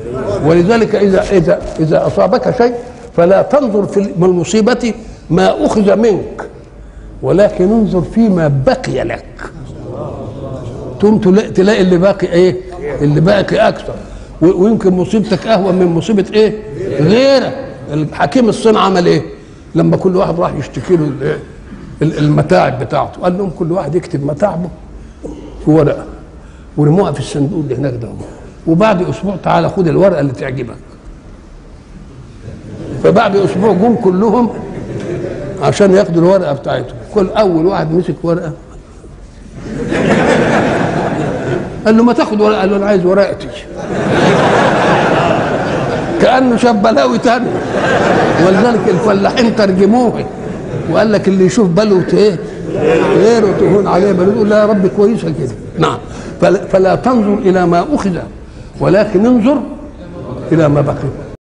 ولذلك اذا اذا اذا اصابك شيء فلا تنظر في المصيبه ما اخذ منك ولكن انظر فيما بقي لك تقوم تلاقي تلاقي اللي باقي ايه اللي باقي اكثر و- ويمكن مصيبتك اهون من مصيبه ايه غيرك الحكيم الصين عمل ايه لما كل واحد راح يشتكي له ال- ال- المتاعب بتاعته قال لهم كل واحد يكتب متاعبه في ورقه ورموها في الصندوق اللي هناك ده وبعد اسبوع تعالى خد الورقه اللي تعجبك فبعد اسبوع جم كلهم عشان ياخدوا الورقه بتاعتهم كل اول واحد مسك ورقه قال له ما تاخد ورقه قال له انا عايز ورقتي كانه شاب بلاوي تاني ولذلك الفلاحين ترجموه وقال لك اللي يشوف بلوة ايه غيره تهون عليه بلوة يقول لا يا رب كويسه كده نعم فلا, فلا تنظر الى ما اخذ ولكن انظر الى ما بقي